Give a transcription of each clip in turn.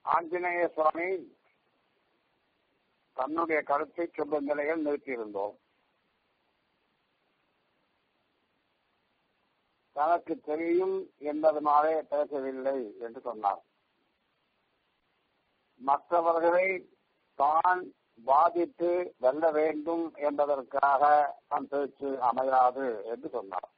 ஆஞ்சநேய சுவாமி தன்னுடைய கருத்தை சொல்லும் நிலையில் நிறுத்தியிருந்தோம் தனக்கு தெரியும் என்பதனாலே பேசவில்லை என்று சொன்னார் மற்றவர்களை தான் பாதித்து வெல்ல வேண்டும் என்பதற்காக தன் பேச்சு அமையாது என்று சொன்னார்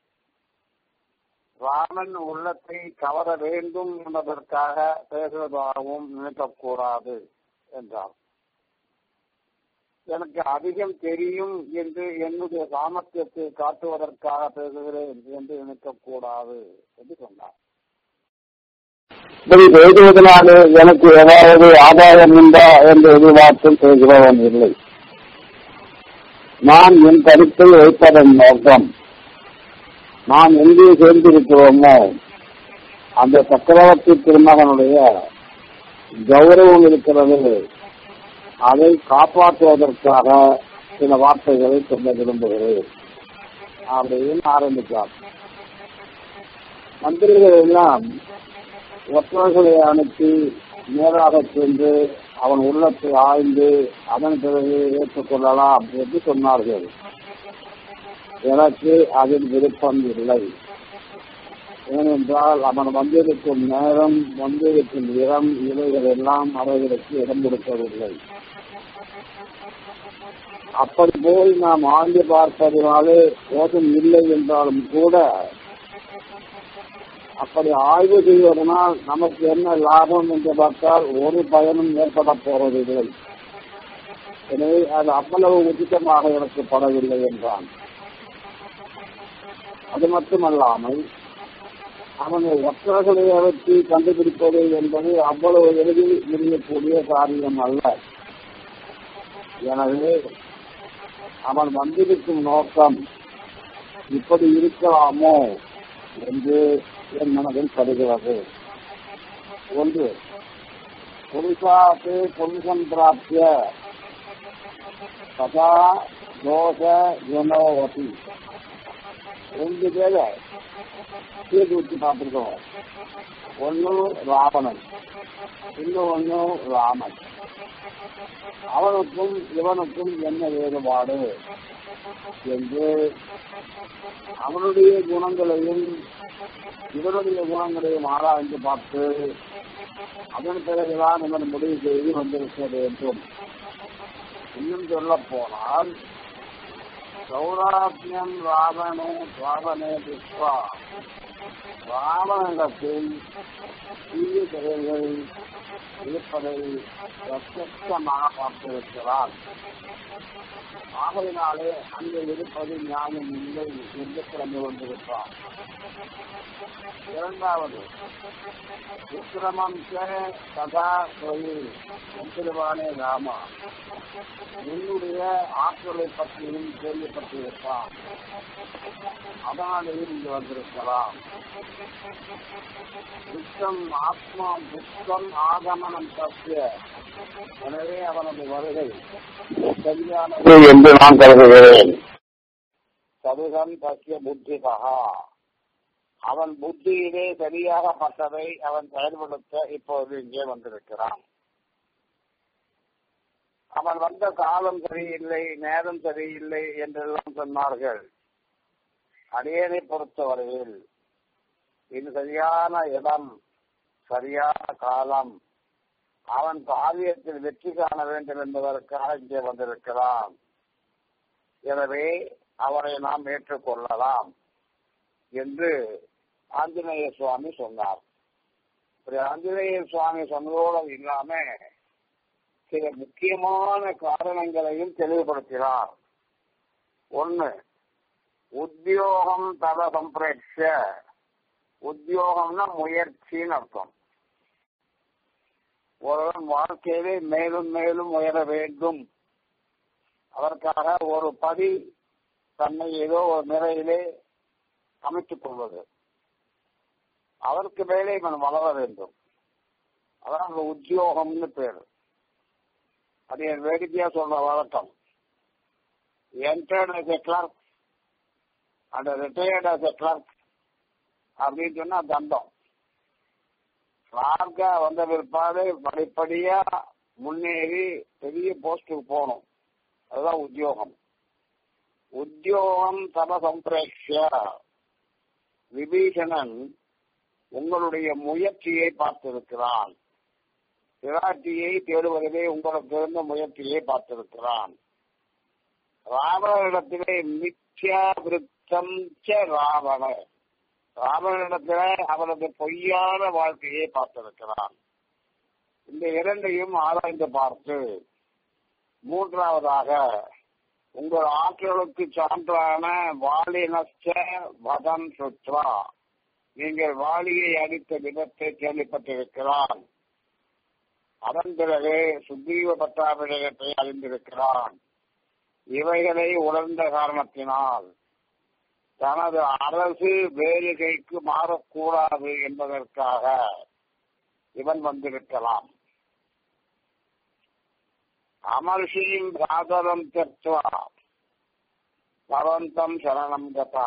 ராமன் உள்ளத்தை கவர வேண்டும் என்பதற்காக பேசுவதாகவும் நினைக்கக்கூடாது என்றார் எனக்கு அதிகம் தெரியும் என்று என்னுடைய சாமர்த்தியத்தை காட்டுவதற்காக பேசுகிறேன் என்று நினைக்கக்கூடாது என்று சொன்னார் இப்படி பேசுவதனாலே எனக்கு ஏதாவது ஆதாயம் உண்டா என்று எதிர்பார்த்தும் பேசுபவன் இல்லை நான் என் கருத்தை வைப்பதன் நோக்கம் நாம் எங்கே சேர்ந்திருக்கிறோமோ அந்த சக்கரவர்த்தி திருமகனுடைய கௌரவம் இருக்கிறது அதை காப்பாற்றுவதற்காக சில வார்த்தைகளை சொல்ல விரும்புகிறேன் அப்படின்னு ஆரம்பித்தார் மந்திரிகள் எல்லாம் ஒற்றர்களை அனுப்பி நேராக சென்று அவன் உள்ளத்தை ஆய்ந்து அதன் பிறகு ஏற்றுக்கொள்ளலாம் என்று சொன்னார்கள் எனக்கு அதில் விருப்பம் இல்லை ஏனென்றால் அவன் வந்திருக்கும் நேரம் வந்திருக்கும் இடம் இவைகள் எல்லாம் அவர்களுக்கு இடம் கொடுக்கவில்லை அப்படி போய் நாம் ஆழ்ந்து பார்ப்பதனாலே மோசம் இல்லை என்றாலும் கூட அப்படி ஆய்வு செய்வதனால் நமக்கு என்ன லாபம் என்று பார்த்தால் ஒரு பயனும் ஏற்பட போவதில்லை எனவே அது அவ்வளவு உச்சிதமாக எனக்கு படவில்லை என்றான் அது மட்டுமல்லாமல் அவனை ஒற்றர்களை அழைத்து கண்டுபிடிப்பது என்பது அவ்வளவு எளிதில் முடியக்கூடிய காரியம் அல்ல எனவே அவன் வந்திருக்கும் நோக்கம் இப்படி இருக்கலாமோ என்று என் மனதில் படுகிறது ஒன்று புருஷாத்து புருஷம் பிராப்திய ததா தோஷ குணோவதி ரெண்டு பேரை தீர்த்து வச்சு பார்த்துருக்கோம் ஒன்னு ராவணன் இன்னும் ஒன்னு ராமன் அவனுக்கும் இவனுக்கும் என்ன வேறுபாடு என்று அவனுடைய குணங்களையும் இவனுடைய குணங்களையும் ஆராய்ந்து பார்த்து அதன் பிறகுதான் இவன் முடிவு செய்து வந்திருக்க வேண்டும் இன்னும் சொல்ல போனால் சௌராத்மியம் ராவணே ராவணே புஷ்பா ராவணத்தில் தீய செயல்கள் இருப்பதை பிரத்யமாக பார்த்திருக்கிறார் ஆகையினாலே அங்கே இருப்பது நியாயம் இல்லை என்று கிளம்பி கொண்டிருப்பார் இரண்டாவது விக்ரமம் கதா தொழில் எந்திரவானே ராமா என்னுடைய ஆற்றலை பற்றியும் கேள்விப்பட்டிருப்பான் அதனாலேயே இங்கு வந்திருக்கலாம் புத்தம் ஆத்மா புத்தம் ஆகமனம் தப்பிய எனவே அவனது வருகை சரியானது என்று நான் கருதுகிறேன் சதுகம் தக்கிய புத்திகா அவன் புத்தியிலே சரியாகப்பட்டதை அவன் செயல்படுத்த இப்போது இங்கே வந்திருக்கிறான் அவன் வந்த காலம் சரியில்லை நேரம் சரியில்லை என்றெல்லாம் சொன்னார்கள் அடியனை பொறுத்தவரையில் இது சரியான இடம் சரியான காலம் அவன் காரியத்தில் வெற்றி காண வேண்டும் என்பதற்காக இங்கே வந்திருக்கிறான் எனவே அவரை நாம் ஏற்றுக்கொள்ளலாம் என்று ஆஞ்சநேய சுவாமி சொன்னார் இப்படி ஆஞ்சநேய சுவாமி சொன்னதோடு இல்லாம சில முக்கியமான காரணங்களையும் தெளிவுபடுத்தினார் ஒண்ணு உத்தியோகம் தத சம்பிரேட்ச உத்தியோகம்னா முயற்சின்னு அர்த்தம் ஒருவன் வாழ்க்கையிலே மேலும் மேலும் உயர வேண்டும் அதற்காக ஒரு படி தன்னை ஏதோ ஒரு நிலையிலே அமைத்துக் கொள்வது அதற்கு மேலே இவன் வளர வேண்டும் அதான் அந்த உத்தியோகம்னு பேரு அது என் வேடிக்கையா சொல்ற வழக்கம் entered as a clerk and retired as a clerk அப்படின்னு சொன்னா தண்டம் ரார்கா வந்த பிற்பாடு படிப்படியா முன்னேறி பெரிய போஸ்டுக்கு போகணும் அதுதான் உத்தியோகம் உத்தியோகம் தப சம்பிரேக்ஷ விபீஷணன் உங்களுடைய முயற்சியை பார்த்திருக்கிறான் பிராட்டியை தேடுவதிலே உங்களுக்கு இருந்த முயற்சியை பார்த்திருக்கிறான் ராவணனிடத்திலே மித்யா விருத்தம் ராவண ராவணனிடத்தில அவனது பொய்யான வாழ்க்கையை பார்த்திருக்கிறான் இந்த இரண்டையும் ஆராய்ந்து பார்த்து மூன்றாவதாக உங்கள் ஆற்றலுக்கு சான்றான வாலினஸ்ட வதம் சுத்ரா நீங்கள் வாலியை அடித்த விதத்தை கேள்விப்பட்டிருக்கிறான் அதன் பிறகு சுக்ரீவ பட்டாபிஷேகத்தை அறிந்திருக்கிறான் இவைகளை உணர்ந்த காரணத்தினால் தனது அரசு வேலிகைக்கு மாறக்கூடாது என்பதற்காக இவன் வந்திருக்கலாம் அமர்ஷியும் ராதரம் தத்வா பவந்தம் சரணம் கதா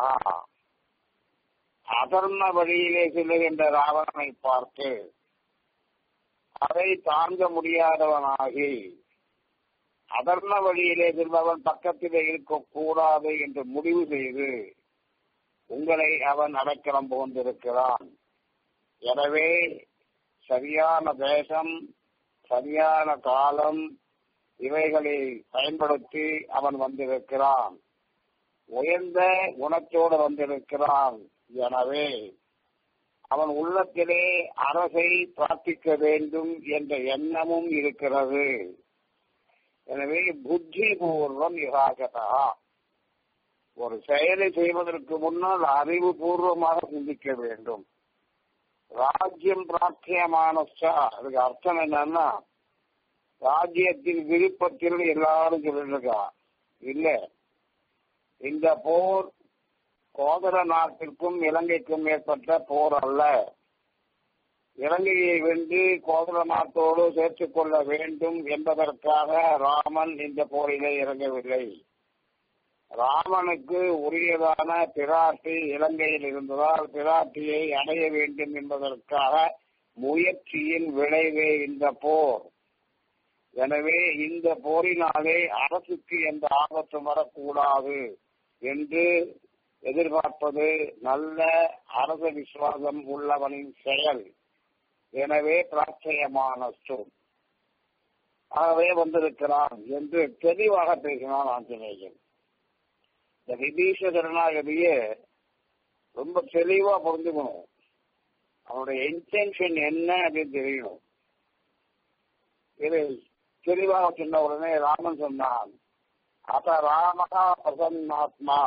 அதர்ம வழியிலே செல்லுகின்ற ராவணனை பார்த்து அதை தாங்க முடியாதவனாகி அதர்ம வழியிலே செல்பவன் பக்கத்திலே இருக்கக்கூடாது என்று முடிவு செய்து உங்களை அவன் அடைக்கலம் புகுந்திருக்கிறான் எனவே சரியான தேசம் சரியான காலம் இவைகளை பயன்படுத்தி அவன் வந்திருக்கிறான் உயர்ந்த குணத்தோடு வந்திருக்கிறான் எனவே அவன் உள்ளத்திலே அரசை பிரார்த்திக்க வேண்டும் என்ற எண்ணமும் இருக்கிறது எனவே புத்தி பூர்வம் யுகாகதா ஒரு செயலை செய்வதற்கு முன்னால் அறிவு பூர்வமாக சிந்திக்க வேண்டும் ராஜ்யம் பிரார்த்தியமானச்சா அதுக்கு அர்த்தம் என்னன்னா ராஜ்யத்தின் விருப்பத்தில் எல்லாரும் சொல்லிருக்கா இல்ல இந்த போர் கோதர நாட்டிற்கும் இலங்கைக்கும் ஏற்பட்ட போர் அல்ல இலங்கையை வென்று கோதர நாட்டோடு சேர்த்துக் கொள்ள வேண்டும் என்பதற்காக ராமன் இந்த போரிலே இறங்கவில்லை ராமனுக்கு உரியதான பிராட்டி இலங்கையில் இருந்ததால் பிராட்டியை அடைய வேண்டும் என்பதற்காக முயற்சியின் விளைவே இந்த போர் எனவே இந்த போரினாலே அரசுக்கு எந்த ஆபத்தும் வரக்கூடாது என்று எதிர்பார்ப்பது நல்ல அரச விசுவாசம் உள்ளவனின் செயல் எனவே பிரார்த்தயமான சொல் ஆகவே வந்திருக்கிறான் என்று தெளிவாக பேசினான் ஆஞ்சநேயன் இந்த விபீஷ கருணாகதிய ரொம்ப தெளிவா புரிஞ்சுக்கணும் அவனுடைய இன்டென்ஷன் என்ன அப்படின்னு தெரியணும் இதை தெளிவாக சொன்ன உடனே ராமன் சொன்னான் அத ராமகா பிரசன்னாத்மா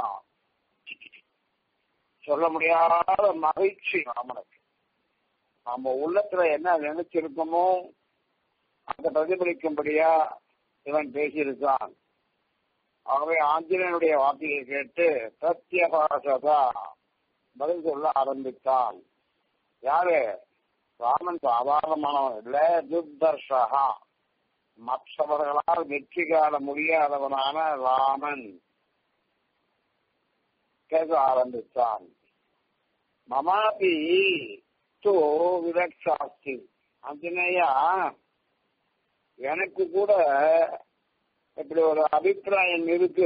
சொல்ல முடியாத மகிழ்ச்சி ராமனுக்கு நம்ம உள்ளத்துல என்ன நினைச்சிருக்கோமோ அதை பிரதிபலிக்கும்படியா இவன் பேசியிருக்கான் ஆகவே ஆஞ்சநேயனுடைய வார்த்தையை கேட்டு பிரத்யபாசதா பதில் சொல்ல ஆரம்பித்தான் யாரு ராமன் சாதாரணமானவன் இல்ல துர்தர்ஷகா மற்றவர்களால் வெற்றி காண முடியாதவனான ராமன் கேட்க ஆரம்பித்தான் மமாபி தோ விரக்ஷாஸ்தி அஞ்சனேயா எனக்கு கூட இப்படி ஒரு அபிப்பிராயம் இருக்கு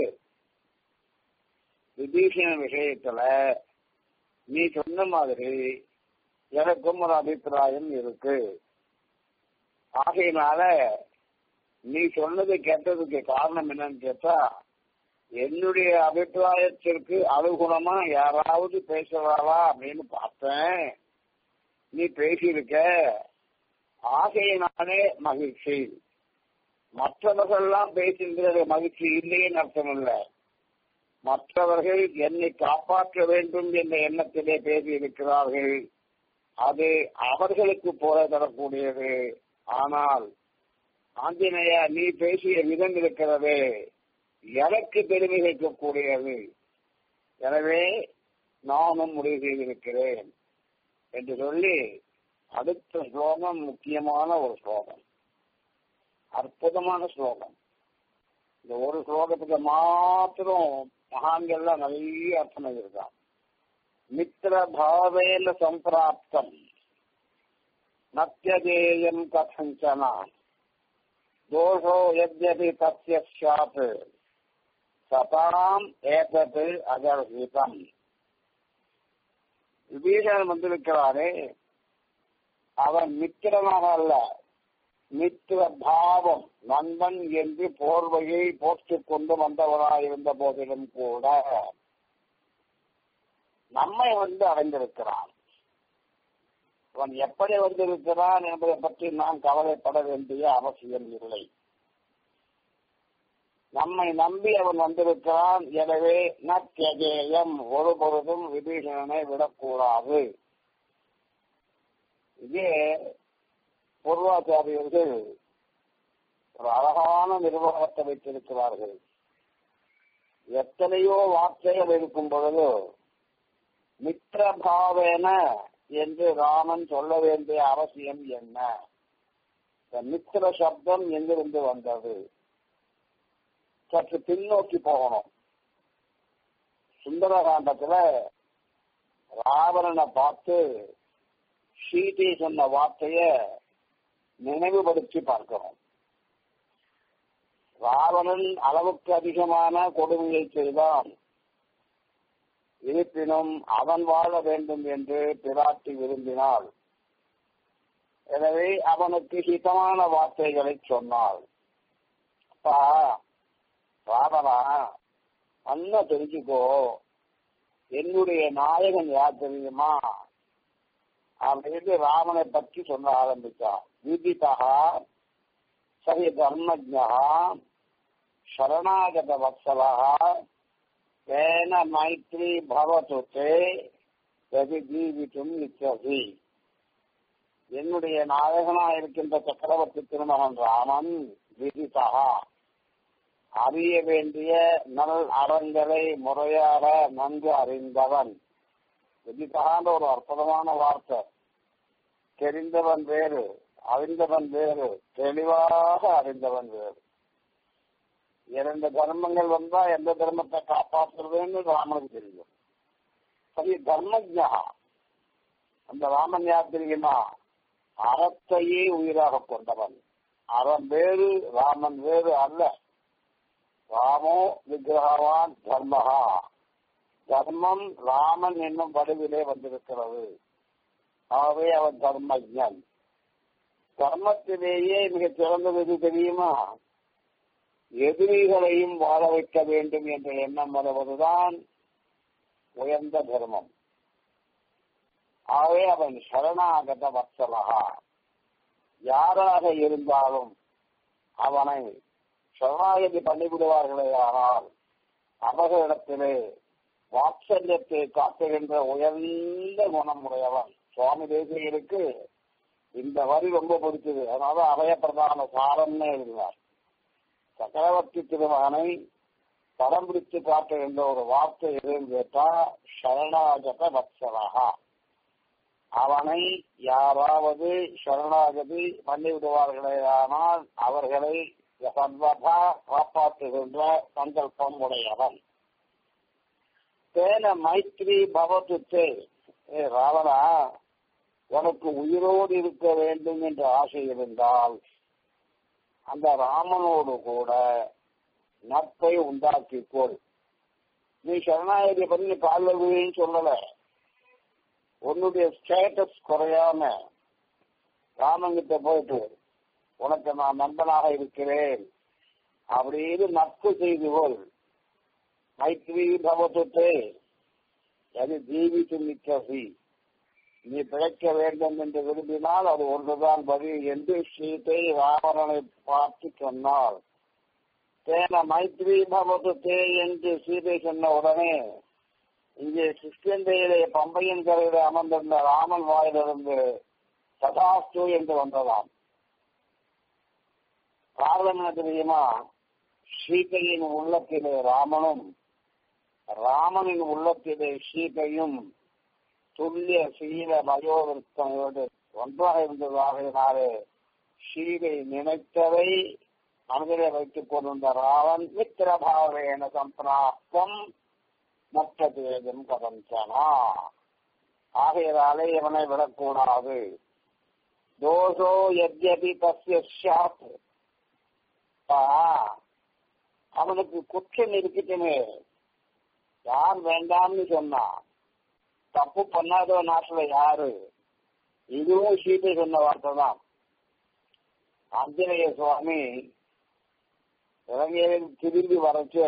விபீஷண விஷயத்துல நீ சொன்ன மாதிரி எனக்கும் ஒரு அபிப்பிராயம் இருக்கு ஆகையினால நீ சொன்னது கேட்டதுக்கு காரணம் என்னன்னு கேட்டா என்னுடைய அபிப்பிராயத்திற்கு அனுகுணமா யாராவது பேசுறாளா அப்படின்னு பார்த்தேன் நீ பேசியிருக்க ஆகையினாலே மகிழ்ச்சி மற்றவர்கள்லாம் பேசுகிற மகிழ்ச்சி இல்லைன்னு அர்த்தம் இல்லை மற்றவர்கள் என்னை காப்பாற்ற வேண்டும் என்ற எண்ணத்திலே பேசியிருக்கிறார்கள் அது அவர்களுக்கு போல தரக்கூடியது ஆனால் ஆஞ்சநேயா நீ பேசிய விதம் இருக்கிறதே எனக்கு பெருமை வைக்கக்கூடியது எனவே நானும் முடிவு செய்திருக்கிறேன் என்று சொல்லி அடுத்த ஸ்லோகம் முக்கியமான ஒரு ஸ்லோகம் அற்புதமான ஸ்லோகம் இந்த ஒரு ஸ்லோகத்துக்கு மாத்திரம் மகான்கள்லாம் நிறைய அர்த்தம் இருக்கான் மித்திர பாவேல சம்பிராப்தம் நத்தியதேயம் கதஞ்சன தோஷோ யத்யபி தஸ்ய ஸ்யாத் சதாம் ஏதத் அகர்ஹிதம் விபீஷன் வந்திருக்கிறாரே அவன் மித்திரமாக அல்ல மித்திர பாவம் நண்பன் என்று போர்வையை போட்டுக் கொண்டு வந்தவராயிருந்த போதிலும் கூட நம்மை வந்து அடைந்திருக்கிறான் அவன் எப்படி வந்திருக்கிறான் என்பதை பற்றி நாம் கவலைப்பட வேண்டிய அவசியம் இல்லை நம்மை நம்பி அவன் வந்திருக்கிறான் எனவே நத்தியஜேயம் ஒரு பொழுதும் விபீஷணனை விடக்கூடாது இதே பூர்வாச்சாரியர்கள் ஒரு அழகான நிர்வாகத்தை வைத்திருக்கிறார்கள் எத்தனையோ வார்த்தைகள் இருக்கும் பொழுது மித்திரபாவேன என்று ராமன் சொல்ல வேண்டிய அவசியம் என்ன இந்த மித்திர சப்தம் எங்கிருந்து வந்தது சற்று பின்னோக்கி போகணும் சுந்தரகாண்டத்துல ராவணனை பார்த்து சீதை சொன்ன வார்த்தைய நினைவுபடுத்தி பார்க்கிறோம் ராவணன் அளவுக்கு அதிகமான கொடுமையை செய்தான் இருப்பினும் அவன் வாழ வேண்டும் என்று பிராட்டி விரும்பினாள் எனவே அவனுக்கு ஹிதமான வார்த்தைகளை சொன்னாள் அப்பா ராவணா நல்லா தெரிஞ்சுக்கோ என்னுடைய நாயகன் யார் தெரியுமா அப்படின்னு ராமனை பற்றி சொல்ல ஆரம்பித்தான் விதிதா சரி தர்மஜா சரணாகத வத்சலா தேன மைத்ரி பவத்து தே எது ஜீவிக்கும் இச்சதி என்னுடைய நாயகனா இருக்கின்ற சக்கரவர்த்தி திருமகன் ராமன் விதிதா அறிய வேண்டிய நல் அறங்களை முறையாக நன்கு அறிந்தவன் விதிதான ஒரு அற்புதமான வார்த்தை தெரிந்தவன் வேறு அறிந்தவன் வேறு தெளிவாக அறிந்தவன் வேறு இரண்டு தர்மங்கள் வந்தா எந்த தர்மத்தை காப்பாற்றுறதுன்னு ராமனுக்கு தெரியும் சரி தர்மஜா அந்த ராமன் யார் தெரியுமா அறத்தையே உயிராக கொண்டவன் அறம் வேறு ராமன் வேறு அல்ல ராமோ விக்கிரகவான் தர்மஹா தர்மம் ராமன் என்னும் வடிவிலே வந்திருக்கிறது ஆகவே அவன் தர்மஜன் தர்மத்திலேயே மிக சிறந்தது எது தெரியுமா எதிரிகளையும் வாழ வைக்க வேண்டும் என்ற எண்ணம் வருவதுதான் உயர்ந்த தர்மம் ஆகவே அவன் சரணாகத வத்சலகா யாராக இருந்தாலும் அவனை சரணாகதி பண்ணிவிடுவார்களே ஆனால் அவர்களிடத்திலே வாத்சல்யத்தை காட்டுகின்ற உயர்ந்த குணமுடையவன் சுவாமி தேசியருக்கு இந்த வரி ரொம்ப பிடிச்சது அதனால அபயப்பிரதான சாரம்னு எழுதினார் சக்கரவர்த்தி திருமகனை படம் பிடித்து காட்டுகின்ற ஒரு வார்த்தை எதுன்னு கேட்டா சரணாகத வத்சலகா அவனை யாராவது சரணாகதி பண்ணிவிடுவார்களே ஆனால் அவர்களை சர்வதா காப்பாற்றுகின்ற சங்கல்பம் உடையவன் தேன மைத்ரி பவத்து தே ஏ ராவணா உனக்கு உயிரோடு இருக்க வேண்டும் என்ற ஆசை இருந்தால் அந்த ராமனோடு கூட நட்பை உண்டாக்கிக்கொள் நீ சரணாகதி பண்ணி பால்வன்னு சொல்லல உன்னுடைய ஸ்டேட்டஸ் குறையாம ராமங்கிட்ட போயிட்டு உனக்கு நான் நண்பனாக இருக்கிறேன் அப்படின்னு நட்பு செய்து கொள் மைத்ரி பவத்துட்டு அது ஜீவித்து நிற்கசி நீ பிழைக்க வேண்டும் என்று விரும்பினால் அது ஒன்றுதான் வழி என்று சீதை ராவணனை பார்த்து சொன்னாள் தேன மைத்ரி பவத்துட்டே என்று சீதை சொன்ன உடனே இங்கே கிருஷ்ணந்தையிலே பம்பையின் கரையிலே அமர்ந்திருந்த ராமன் வாயிலிருந்து சதாஸ்து என்று வந்ததாம் காரணம் என்ன தெரியுமா சீதையின் உள்ளத்திலே ராமனும் ராமனின் உள்ளத்திலே சீதையும் துல்லிய சீல வயோவிருத்தமையோடு ஒன்றாக இருந்ததாகினாலே சீதை நினைத்ததை மனதிலே வைத்துக் கொண்டிருந்த ராவன் மித்திரபாவேன சம்பிராப்தம் மற்ற தேஜம் கதஞ்சனா ஆகையினாலே இவனை விடக்கூடாது தோஷோ எத்யபி தஸ்ய சாத் அவனுக்கு குற்றம் இருக்கட்டுமே யார் வேண்டாம்னு சொன்னா தப்பு பண்ணாத நாட்டுல யாரு இதுவும் சீதை சொன்ன வார்த்தை தான் ஆஞ்சநேய சுவாமி இலங்கையில் திரும்பி வரச்சு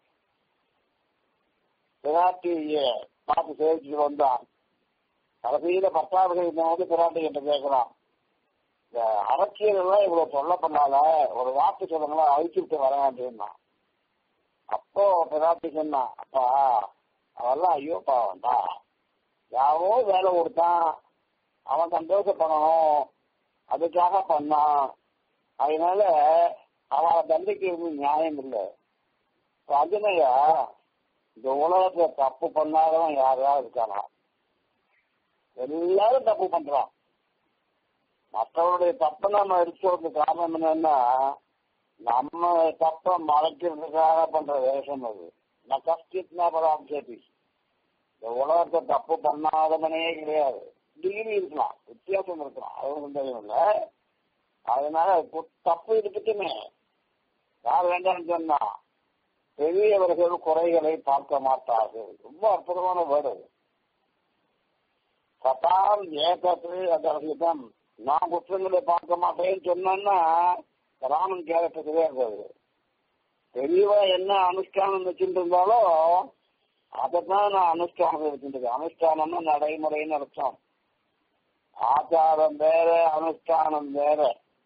பிராட்டிய பார்த்து சேவிச்சுட்டு வந்தான் கடைசியில பத்தாவது வந்து பிராட்டி கிட்ட கேட்கிறான் இந்த அரசியல் எல்லாம் இவ்வளவு சொல்ல பண்ணால ஒரு வாக்கு சொல்லுங்களா அழிச்சுட்டு வரேன் அப்படின்னா அப்போ பிராட்டி சொன்னான் அப்பா அவெல்லாம் ஐயோ பாவம்டா யாவோ வேலை கொடுத்தான் அவன் சந்தோஷப்படணும் அதுக்காக பண்ணான் அதனால அவனை தண்டிக்கிறது நியாயம் இல்லை அஜனையா இந்த உலகத்துல தப்பு பண்ணாதவன் யாராவது இருக்கானா எல்லாரும் தப்பு பண்றான் மற்றவருடைய தப்பை நம்ம எடுத்து காரணம் என்னன்னா நம்ம தப்ப மறைக்கிறதுக்காக பண்ற வேஷம் அது நான் கஷ்டித்னா படம் கேட்டி இந்த உலகத்தை தப்பு பண்ணாதவனே கிடையாது டிகிரி இருக்கலாம் வித்தியாசம் இருக்கலாம் அது சந்தேகம் இல்லை அதனால தப்பு இருக்கட்டுமே யார் வேண்டாம்னு சொன்னா பெரியவர்கள் குறைகளை பார்க்க மாட்டார்கள் ரொம்ப அற்புதமான வேர்டு சதாம் ஏகத்து அதர்ஹிதம் நான் குற்றங்களை பார்க்க மாட்டேன்னு சொன்னா ராமன் கேரக்டர் இருக்காது பெரியவா என்ன அனுஷ்டானம் வச்சுட்டு இருந்தாலும் அதைத்தான் நான் அனுஷ்டானம் வச்சுட்டு அனுஷ்டானம்னா நடைமுறைன்னு அர்த்தம் ஆச்சாரம் வேற அனுஷ்டானம் வேற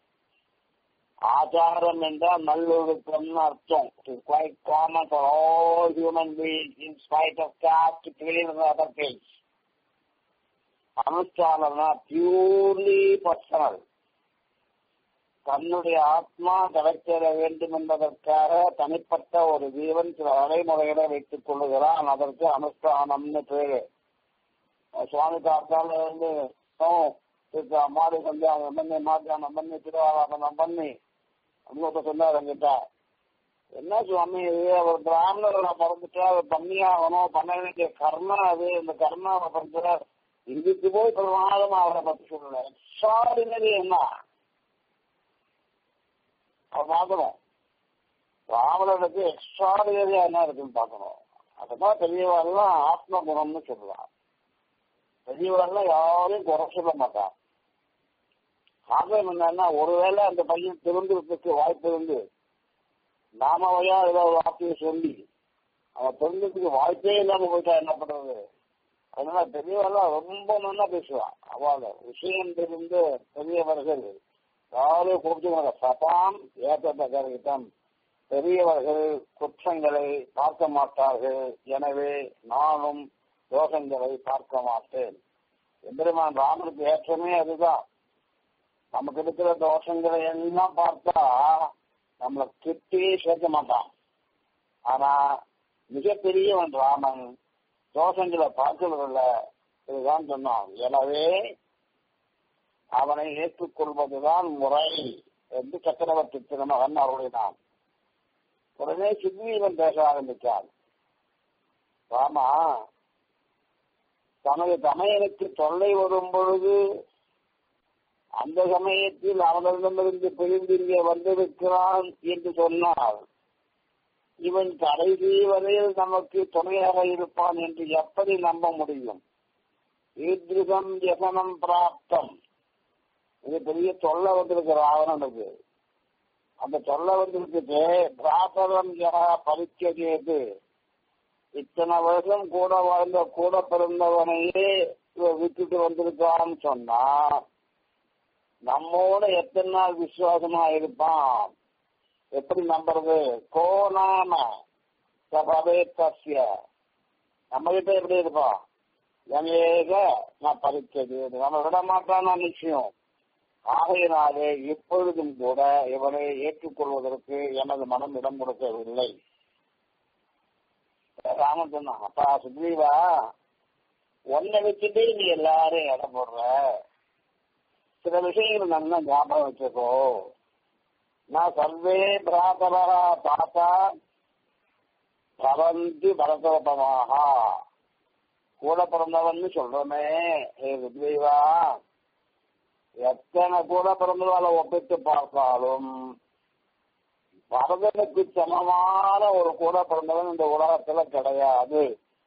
ஆச்சாரம் என்றால் நல்லொழுக்கம்னு அர்த்தம் quite common for all human being in spite of caste clean other things அனுஷ்டானம்னா பியூர்லி பர்சனல் தன்னுடைய ஆத்மா கிடைத்திட வேண்டும் என்பதற்காக தனிப்பட்ட ஒரு ஜீவன் சில வரைமுறைகளை வைத்துக் கொள்ளுகிறான் அதற்கு அனுஷ்டானம்னு பேரு சுவாமி தாத்தால இருந்து மாடு சந்தியானம் பண்ணி மாத்தியானம் பண்ணி திருவாராதனம் பண்ணி அப்படின்னு சொன்னார் என்கிட்ட என்ன சுவாமி இது ஒரு பிராமணர்களை பிறந்துட்டா அது பண்ணியாகணும் பண்ண வேண்டிய கர்மா அது இந்த கர்மாவை பண்றார் இதுக்கு போய் பிரமாதமா அவரை பத்தி சொல்லல எக்ஸ்ட்ராடினரி என்ன அவர் பார்க்கணும் ராவணனுக்கு எக்ஸ்ட்ராடினரியா என்ன இருக்குன்னு பார்க்கணும் அதுதான் பெரியவரெல்லாம் ஆத்ம குணம்னு சொல்லலாம் பெரியவரெல்லாம் யாரையும் குறை சொல்ல மாட்டான் காரணம் என்னன்னா ஒருவேளை அந்த பையன் திருந்துறதுக்கு வாய்ப்பு இருந்து நாமவையா ஏதாவது வார்த்தையை சொல்லி அவன் திருந்ததுக்கு வாய்ப்பே இல்லாம போயிட்டா என்ன பண்றது அதனால பெரியவரெல்லாம் ரொம்ப நல்லா பேசுவான் அவள விஷயம் தெரிந்து பெரியவர்கள் யாரும் கொடுத்துருவாங்க சதாம் ஏற்றத்தகரிடம் பெரியவர்கள் குற்றங்களை பார்க்க மாட்டார்கள் எனவே நானும் தோஷங்களை பார்க்க மாட்டேன் எம்பெருமான் ராமனுக்கு ஏற்றமே அதுதான் நமக்கு இருக்கிற தோஷங்களை எல்லாம் பார்த்தா நம்மளை கிட்டே சேர்க்க மாட்டான் ஆனா மிகப்பெரியவன் ராமன் தோஷங்களை பார்க்கறதில்ல இதுதான் சொன்னான் எனவே அவனை ஏற்றுக்கொள்வதுதான் முறை என்று சக்கரவர்த்தி திருமகன் அருளினான் உடனே சுக்ரீவன் பேச ஆரம்பித்தார் ராமா தனது தமையனுக்கு தொல்லை வரும் பொழுது அந்த சமயத்தில் அவனிடமிருந்து பிரிந்து இங்கே வந்திருக்கிறான் என்று சொன்னார் இவன் கடைசி வரையில் நமக்கு துணையாக இருப்பான் என்று எப்படி நம்ப முடியும் ஈத்ருகம் யசனம் பிராப்தம் இது பெரிய தொல்லை வந்திருக்கு ராவணனுக்கு அந்த தொல்லை வந்திருக்கு பிராத்தவன் யா பரிச்சது இத்தனை வருஷம் கூட வாழ்ந்த கூட பிறந்தவனையே விட்டுட்டு வந்திருக்கான்னு சொன்னா நம்மோட எத்தனை நாள் விசுவாசமா இருப்பான் எப்படி நம்புறது கோனாம சபவே தஸ்ய நம்ம கிட்ட எப்படி இருப்பான் எனேக நான் பறிச்சது நம்ம விட மாட்டான் நிச்சயம் ஆகையினாலே எப்பொழுதும் கூட இவனை ஏற்றுக்கொள்வதற்கு எனது மனம் இடம் கொடுக்கவில்லை ராமன் சொன்னான் அப்பா சுக்ரீவா ஒன்னை வச்சுட்டே நீ எல்லாரும் இடம் போடுற சில விஷயங்கள் நல்லா ஞாபகம் வச்சுக்கோ நான் சர்வே பிராதவா தாத்தா பவந்தி பரதோபமாக கூட பிறந்தவன் சொல்றமே ஏ சுக்ரீவா எத்தனை கூட பிறந்ததால ஒப்பிட்டு பார்த்தாலும் பரதனுக்கு சமமான ஒரு கூட பிறந்தவன் இந்த உலகத்துல கிடையாது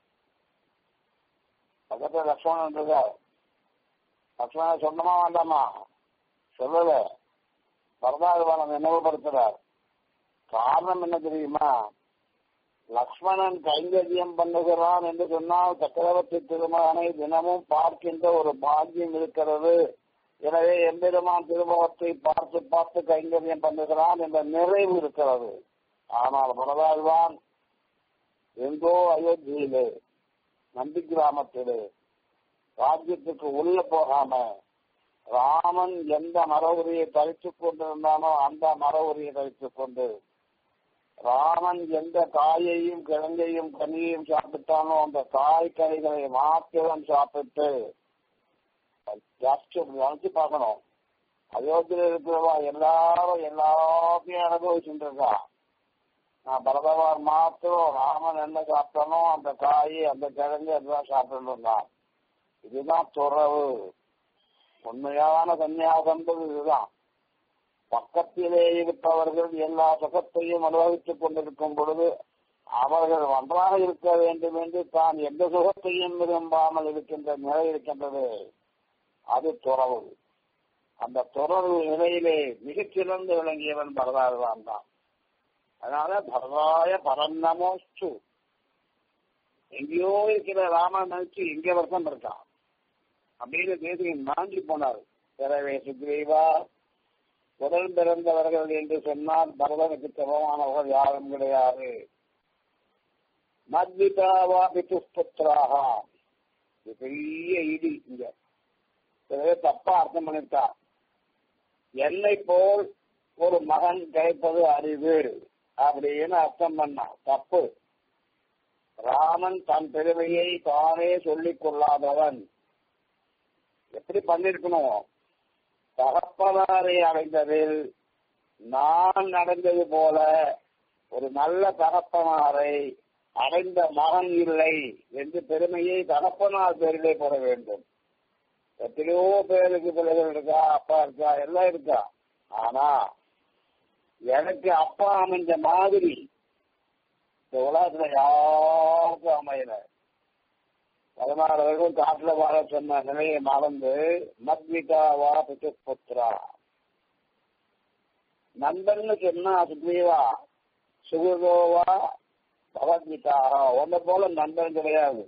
பக்கத்துல லக்ஷ்மணன் இருக்கார் லக்ஷ்மணன் சொன்னமா வேண்டாமா சொல்லல பரதாதிவானம் நினைவுபடுத்துறார் காரணம் என்ன தெரியுமா லக்ஷ்மணன் கைங்கரியம் பண்ணுகிறான் என்று சொன்னால் சக்கரவர்த்தி திருமகனை தினமும் பார்க்கின்ற ஒரு பாக்கியம் இருக்கிறது எனவே எம்பெருமான் திருமுகத்தை பார்த்து பார்த்து கைங்கரியம் பண்ணுகிறான் என்ற நிறைவு இருக்கிறது ஆனால் பரதாழ்வான் எங்கோ அயோத்தியிலே நந்தி கிராமத்திலே ராஜ்யத்துக்கு உள்ள போகாம ராமன் எந்த மர உரியை தரித்துக் கொண்டிருந்தானோ அந்த மர உரியை தரித்துக் கொண்டு ராமன் எந்த காயையும் கிழங்கையும் கனியையும் சாப்பிட்டானோ அந்த காய் கனிகளை மாத்திரம் சாப்பிட்டு நினைச்சு பார்க்கணும் அயோத்தியில இருக்கிறவா எல்லாரும் எல்லாத்தையும் அனுபவிச்சுட்டு இருக்கா நான் பரதவார் மாத்திரம் ராமன் என்ன சாப்பிட்டானோ அந்த காய் அந்த கிழங்கு எல்லாம் சாப்பிட்டு இருந்தான் இதுதான் துறவு உண்மையான சன்னியாசம்ன்றது இதுதான் பக்கத்திலே இருப்பவர்கள் எல்லா சுகத்தையும் அனுபவித்துக் கொண்டிருக்கும் பொழுது அவர்கள் ஒன்றாக இருக்க வேண்டும் என்று தான் எந்த சுகத்தையும் விரும்பாமல் இருக்கின்ற நிலை இருக்கின்றது அது துறவு அந்த துறவு நிலையிலே மிகச்சிறந்து விளங்கியவன் பரதாழ்வான் தான் அதனால பரதாய பரநமோஸ்து எங்கேயோ இருக்கிற ராமன் நினைச்சு இங்க வருஷம் இருக்கான் அப்படின்னு தேசியம் நாஞ்சி போனார் பிறவே சுக்ரீவா உடல் பிறந்தவர்கள் என்று சொன்னால் பரதனுக்கு சமமானவர்கள் யாரும் கிடையாது மத்விதாவா பிதுஸ்புத்திராக இது பெரிய இடி இங்க பிறகு தப்பா அர்த்தம் பண்ணிட்டா என்னை போல் ஒரு மகன் கிடைப்பது அறிவு அப்படின்னு அர்த்தம் பண்ணான் தப்பு ராமன் தன் பெருமையை தானே சொல்லிக் கொள்ளாதவன் எப்படி பண்ணிருக்கணும் தகப்பனாரை அடைந்ததில் நான் அடைந்தது போல ஒரு நல்ல தகப்பனாரை அடைந்த மகன் இல்லை என்று பெருமையை தகப்பனார் பேரிலே போட வேண்டும் எத்தனையோ பேருக்கு பிள்ளைகள் இருக்கா அப்பா இருக்கா எல்லாம் இருக்கா ஆனா எனக்கு அப்பா அமைஞ்ச மாதிரி இந்த உலகத்துல யாருக்கும் அமையல பதினாறு காட்டுல வாழ சொன்ன நிலையை மறந்து மத்விகா வா புத்திரா நண்பன்னு சொன்னா சுக்ரீவா சுகுதோவா பகவத்கீதாரா ஒன்ன போல நண்பன் கிடையாது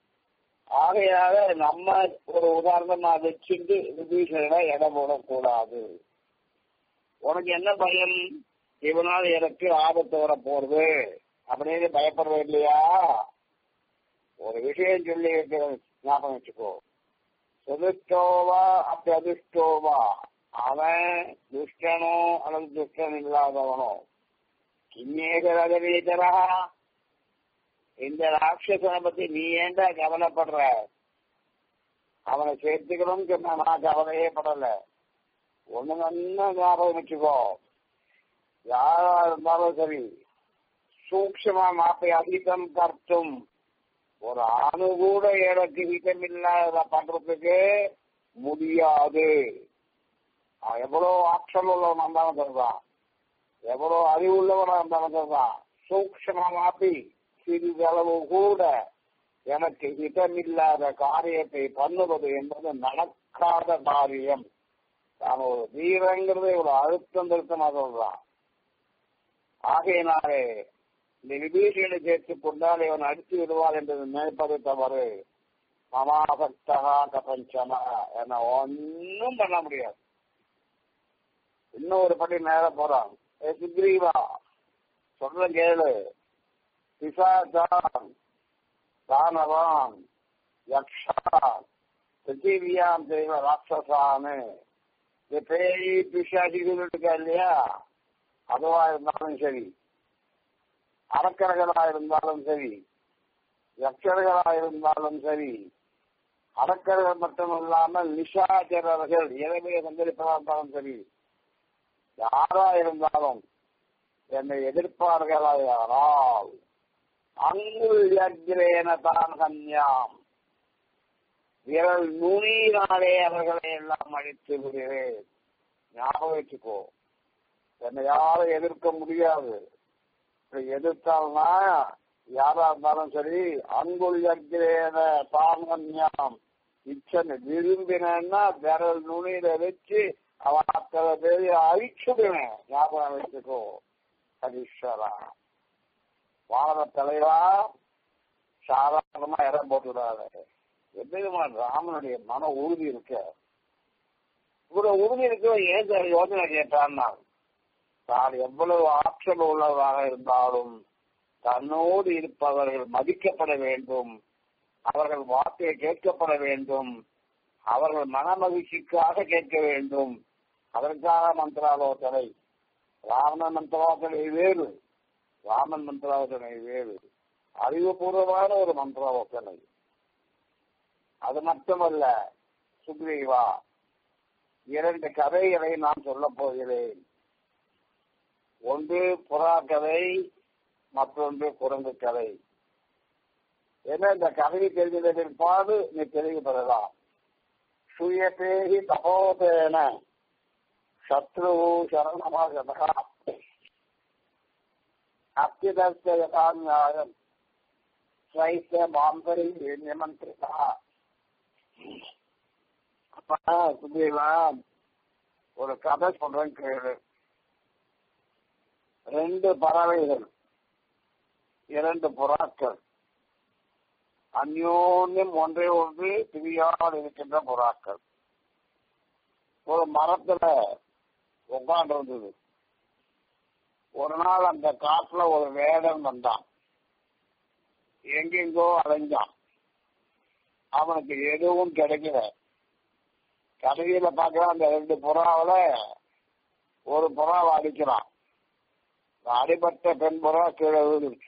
ஆகையாக நம்ம ஒரு உதாரணமா வச்சுட்டு விபீஷணனை இடம் போடக்கூடாது உனக்கு என்ன பயம் இவனால் எனக்கு ஆபத்து வர போறது அப்படின்னு பயப்படுற இல்லையா ஒரு விஷயம் சொல்லி வைக்கிறது ஞாபகம் வச்சுக்கோ சுதிஷ்டோவா அப்படி அதிர்ஷ்டோவா அவன் துஷ்டனோ அல்லது துஷ்டன் இல்லாதவனோ கிண்ணேகரகவீதரா இந்த ராட்சசனை பத்தி நீ ஏண்டா கவலைப்படுற அவனை சேர்த்துக்கணும்னு சொன்னா நான் கவலையே படல ஒண்ணு நல்லா ஞாபகம் வச்சுக்கோ யாரா இருந்தாலும் சரி சூக்ஷமா மாப்பை அதிகம் கர்த்தும் ஒரு அணு கூட எனக்கு ஹிதம் இல்லாத பண்றதுக்கு முடியாது எவ்வளவு ஆற்றல் உள்ளவன் இருந்தாலும் சொல்றான் எவ்வளவு அறிவுள்ளவனா இருந்தாலும் சொல்றான் சூக்ஷமா மாப்பி சிறிதளவு கூட எனக்கு ஹிதமில்லாத காரியத்தை பண்ணுவது என்பது நடக்காத காரியம் நான் ஒரு வீரங்கிறத இவ்வளவு அழுத்தம் திருத்தமா சொல்றான் ஆகையினாலே இந்த விபீஷனை சேர்த்துக் கொண்டால் இவன் அடித்து விடுவார் என்று நினைப்பது தவறு மமாபக்தகா கபஞ்சமா என்ன ஒன்னும் பண்ண முடியாது இன்னும் ஒரு படி நேர போறான் ஏ சுக்ரீவா சொல்ற கேளு பிசாசான் தானவான் யக்ஷான் பிருத்திவியாம் தெய்வ ராட்சசானு இந்த பேய் பிசாசிகள் இருக்கா இல்லையா அதுவா இருந்தாலும் சரி அரக்கர்களா இருந்தாலும் சரி யக்ஷர்களா இருந்தாலும் சரி அரக்கர்கள் மட்டுமல்லாமல் நிஷாச்சரர்கள் இறைமையை சந்தரிப்பதா இருந்தாலும் சரி யாரா இருந்தாலும் என்னை எதிர்ப்பார்களாயானால் அங்குல் யக்ரேன தான் கன்யாம் விரல் நுனியினாலே அவர்களை எல்லாம் அழித்து விடுகிறேன் ஞாபகம் வச்சுக்கோ என்னை யாரும் எதிர்க்க முடியாது இப்படி எதிர்த்தால்னா யாரா இருந்தாலும் சரி அங்குள் யக்கிரேன தாமன்யாம் இச்சனை விரும்பினேன்னா விரல் நுனியில வச்சு அவன் அத்தனை பேரை அழிச்சுடுவேன் ஞாபகம் வச்சுக்கோ ஹரீஸ்வரா வாழ தலைவா சாதாரணமா இடம் போட்டுவிடாத எதுமா ராமனுடைய மன உறுதி இருக்க இவ்வளவு உறுதி இருக்க ஏன் சார் யோசனை கேட்டான்னா தான் எவ்வளவு ஆற்றல் உள்ளவராக இருந்தாலும் தன்னோடு இருப்பவர்கள் மதிக்கப்பட வேண்டும் அவர்கள் வார்த்தையை கேட்கப்பட வேண்டும் அவர்கள் மன மகிழ்ச்சிக்காக கேட்க வேண்டும் அதற்காக மந்திராலோசனை ராமன் மந்திராலோசனை வேறு ராமன் மந்திராலோசனை வேறு அறிவுபூர்வமான ஒரு மந்திராலோசனை அது மட்டுமல்ல சுக்ரீவா இரண்டு கதைகளை நான் சொல்ல போகிறேன் ஒன்று புறா கதை மற்றொன்று குரங்கு கதை ஏன்னா இந்த கதையை தெரிஞ்சத பிற்பாடு நீ தெளிவு பெறலாம் சுயபேகி தபோதேன சத்ரு சரணமாக அத்தியதஸ்த யதா நியாயம் ஸ்வைத்த மாம்பரி நியமந்திரிதா அப்பா சுதீவா ஒரு கதை சொல்றேன் கேளு ரெண்டு பறவைகள் இரண்டு புறாக்கள் அந்யோன்யம் ஒன்றே ஒன்று பிரியால் இருக்கின்ற புறாக்கள் ஒரு மரத்துல உட்கார்ந்து இருந்தது ஒரு நாள் அந்த காட்டுல ஒரு வேடன் வந்தான் எங்கெங்கோ அலைஞ்சான் அவனுக்கு எதுவும் கிடைக்கல கடையில பாக்குறான் அந்த ரெண்டு புறாவில ஒரு புறாவை அடிக்கிறான் அடிபட்ட பெண் புறா கீழே விழுந்துருச்சு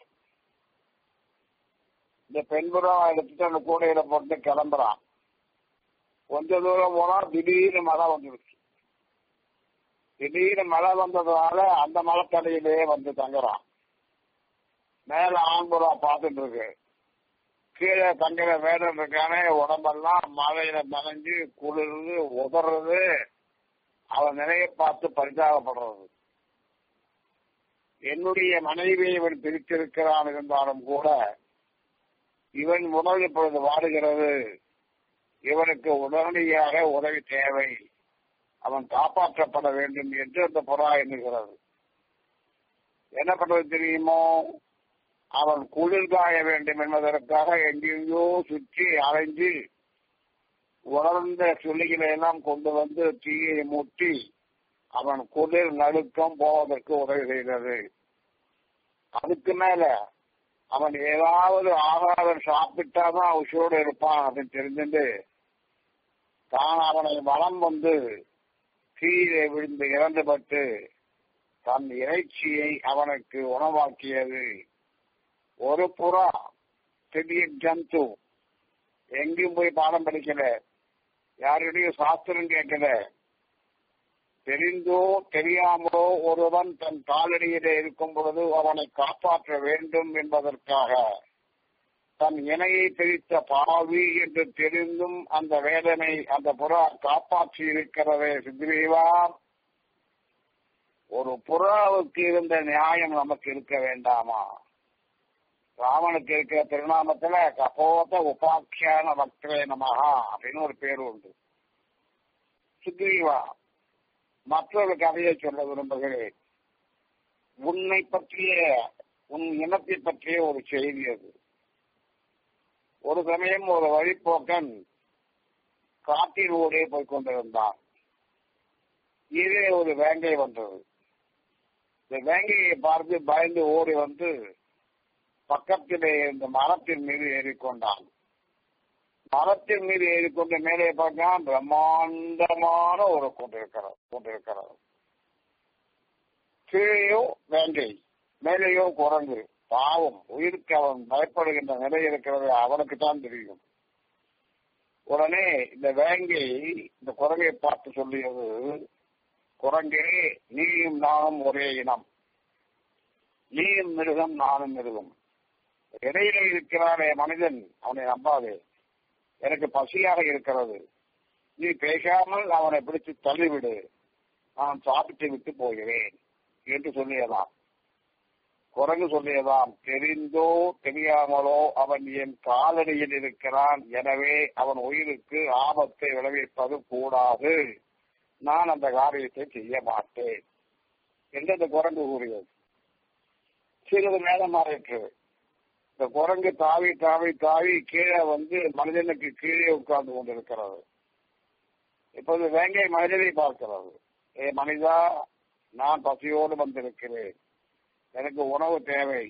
இந்த பெண் புறாவை எடுத்துட்டு அந்த கூடையில போட்டு கிளம்புறான் கொஞ்ச தூரம் போனா திடீர்னு மழை வந்துருச்சு திடீர்னு மழை வந்ததுனால அந்த மலைத்தடையிலேயே வந்து தங்குறான் மேல ஆண்புறா பார்த்துட்டு இருக்கு கீழே தங்குற வேடம் இருக்கானே உடம்பெல்லாம் மழையில நனைஞ்சு குளிர்ந்து உதறது அவன் நிலையை பார்த்து பரிதாபப்படுறது என்னுடைய மனைவியை இவன் பிரித்திருக்கிறான் இருந்தாலும் கூட இவன் உணவு இப்பொழுது வாடுகிறது இவனுக்கு உடனடியாக உதவி தேவை அவன் காப்பாற்றப்பட வேண்டும் என்று அந்த புறா எண்ணுகிறது என்ன பண்றது தெரியுமோ அவன் குளிர் காய வேண்டும் என்பதற்காக எங்கெங்கோ சுற்றி அலைஞ்சு உலர்ந்த சுள்ளிகளை எல்லாம் கொண்டு வந்து தீயை மூட்டி அவன் குளிர் நடுக்கம் போவதற்கு உதவி செய்தது அதுக்கு மேல அவன் ஏதாவது ஆகாரம் சாப்பிட்டாதான் உஷோடு இருப்பான் அப்படின்னு தெரிஞ்சுட்டு தான் அவனை வளம் வந்து கீழே விழுந்து இறந்துபட்டு தன் இறைச்சியை அவனுக்கு உணவாக்கியது ஒரு புறா திடீர் ஜந்து எங்கேயும் போய் பாடம் படிக்கல யாருடையும் சாஸ்திரம் கேட்கல தெரிந்தோ தெரியாமலோ ஒருவன் தன் காலடியிலே இருக்கும் பொழுது அவனை காப்பாற்ற வேண்டும் என்பதற்காக தன் இணையை பிரித்த பாவி என்று தெரிந்தும் அந்த வேதனை அந்த புறா காப்பாற்றி இருக்கிறதே சுக்ரீவா ஒரு புறாவுக்கு இருந்த நியாயம் நமக்கு இருக்க வேண்டாமா ராமனுக்கு இருக்கிற திருநாமத்துல கபோத உபாக்கியான பக்தரே நமகா அப்படின்னு ஒரு பேர் உண்டு சுக்ரீவா மற்றொரு கதையை சொல்ல விரும்புகிறேன் உன்னை பற்றிய உன் இனத்தை பற்றிய ஒரு செய்தி அது ஒரு சமயம் ஒரு வழிப்போக்கன் காட்டின் ஊடே போய் கொண்டிருந்தான் இதே ஒரு வேங்கை வந்தது இந்த வேங்கையை பார்த்து பயந்து ஓடி வந்து பக்கத்திலே இருந்த மரத்தின் மீது ஏறிக்கொண்டான் மரத்தின் மீது ஏறிக்கொண்டு மேலே பார்த்தான் பிரம்மாண்டமான ஒரு கொண்டிருக்கிறார் கொண்டிருக்கிறார் கீழேயோ வேங்கை மேலேயோ குரங்கு பாவம் உயிருக்கு அவன் பயப்படுகின்ற நிலை இருக்கிறது அவனுக்கு தான் தெரியும் உடனே இந்த வேங்கை இந்த குரங்கை பார்த்து சொல்லியது குரங்கே நீயும் நானும் ஒரே இனம் நீயும் மிருகம் நானும் மிருகம் இடையில இருக்கிறானே மனிதன் அவனை நம்பாதே எனக்கு பசியாக இருக்கிறது நீ பேசாமல் அவனை பிடித்து தள்ளிவிடு நான் சாப்பிட்டு விட்டு போகிறேன் என்று சொல்லியதாம் குரங்கு சொல்லியதாம் தெரிந்தோ தெரியாமலோ அவன் என் காலடியில் இருக்கிறான் எனவே அவன் உயிருக்கு ஆபத்தை விளைவிப்பது கூடாது நான் அந்த காரியத்தை செய்ய மாட்டேன் என்று அந்த குரங்கு கூறியது சிறிது நேரம் ஆயிற்று இந்த குரங்கு தாவி தாவி தாவி கீழே வந்து மனிதனுக்கு கீழே உட்கார்ந்து கொண்டிருக்கிறது இப்போது வேங்கை மனிதனை பார்க்கிறது ஏ மனிதா நான் பசியோடு வந்திருக்கிறேன் எனக்கு உணவு தேவை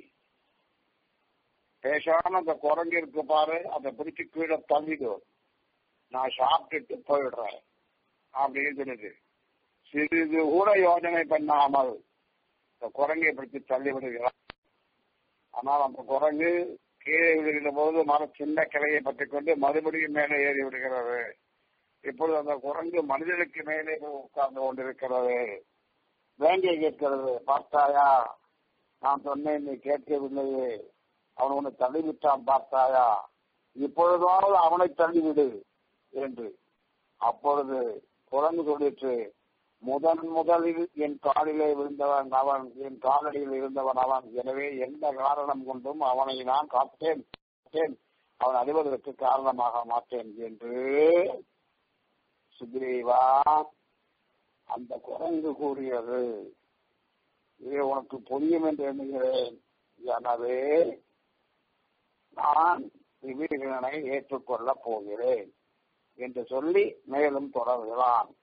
பேசாம அந்த குரங்கு இருக்கு பாரு அதை பிடிச்சு கீழே தள்ளிடும் நான் சாப்பிட்டுட்டு போயிடுறேன் அப்படின்னு சொல்லுது சிறிது கூட யோஜனை பண்ணாமல் இந்த குரங்கை பிடித்து தள்ளி விடுகிறார் ஆனால் அந்த குரங்கு கீழே விழுகிற போது மர சின்ன கிளையை பற்றி கொண்டு மறுபடியும் மேலே ஏறி விடுகிறது இப்பொழுது அந்த குரங்கு மனிதனுக்கு மேலே போய் உட்கார்ந்து கொண்டிருக்கிறது வேண்டிய கேட்கிறது பார்த்தாயா நான் சொன்னேன் நீ கேட்கவில்லையே அவன் உன்னை தள்ளிவிட்டான் பார்த்தாயா இப்பொழுதாவது அவனை தள்ளிவிடு என்று அப்பொழுது குரங்கு சொல்லிட்டு முதன் முதலில் என் காலிலே விழுந்தவன் அவன் என் காலடியில் இருந்தவன் அவன் எனவே எந்த காரணம் கொண்டும் அவனை நான் காத்தேன் அவன் அறிவதற்கு காரணமாக மாட்டேன் என்று சுக்ரீவா அந்த குரங்கு கூறியது இது உனக்கு புரியும் என்று எண்ணுகிறேன் எனவே நான் விபீஷணனை ஏற்றுக்கொள்ளப் போகிறேன் என்று சொல்லி மேலும் தொடர்கிறான்